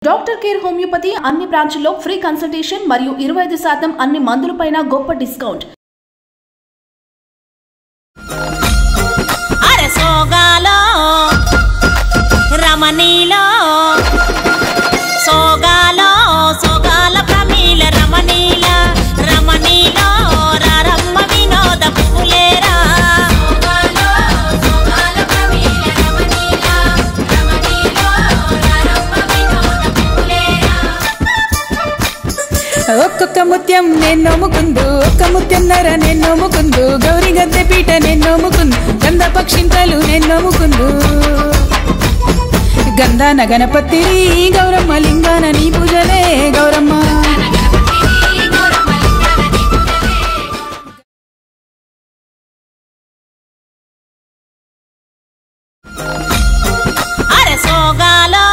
doctor care homeopathy అన్ని బ్రాంచ్ల్లో free consultation మరియు ఇరవై ఐదు శాతం అన్ని మందులపైన గొప్ప డిస్కౌంట్ అరే సోగాలో రమణీలో సోగాలో సోగాల ప్రమీల రమణీల రమణీలో రారమ్మ వినోద పులేరా ఒక్కొక్క ముత్యం నేను నోముకుందు ఒక్క ముత్యం నర నేను నోముకుందు గౌరీ గద్దె పీట నేను నోముకుందు గంధ పక్షింతలు నేను నోముకుందు గంధాన గణపతి గౌరమ్మ లింగాన నీ పూజలే గౌరమ్మ అరే సోగాలో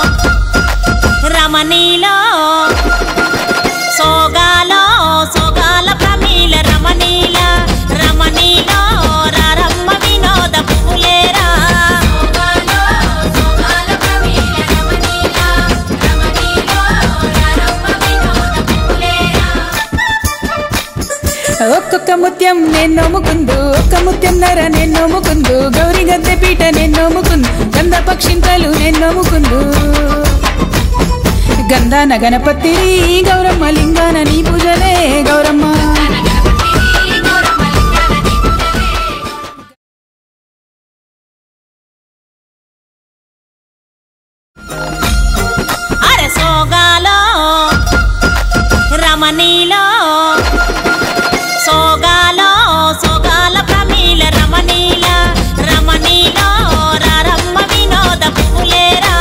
రమణీలో సోగాలో సోగాల ప్రమీల రమణీల రమణీలో రారమ్మ వినోద పులేరా ఒక్కొక్క ముత్యం నేను నోముకుందు ఒక్క ముత్యం నర నేను నోముకుందు గౌరీ గద్దె పీట నేను నోముకుందు గంధ పక్షింతలు నేను నోముకుందు గంధాన గణపతి గౌరమ్మ లింగాన నీ పూజలే గౌరమ్మ అరే సోగాలో రమణీలో సోగాలో సోగాల ప్రమీల రమణీల రమణీలో రారమ్మ వినోద పులేరా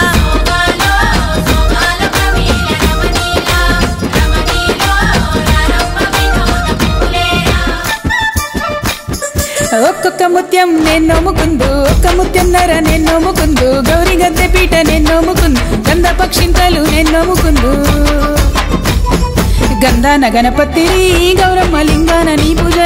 ఒక్కొక్క ముత్యం నేను నోముకుందు ఒక్క ముత్యం నర నేను నోముకుందు గౌరీ గద్దె పీట నేను నోముకుందు గంధ పక్షింతలు నేను నోముకుందు గంధాన గణపతి గౌరమ్మ లింగాన నీ పూజ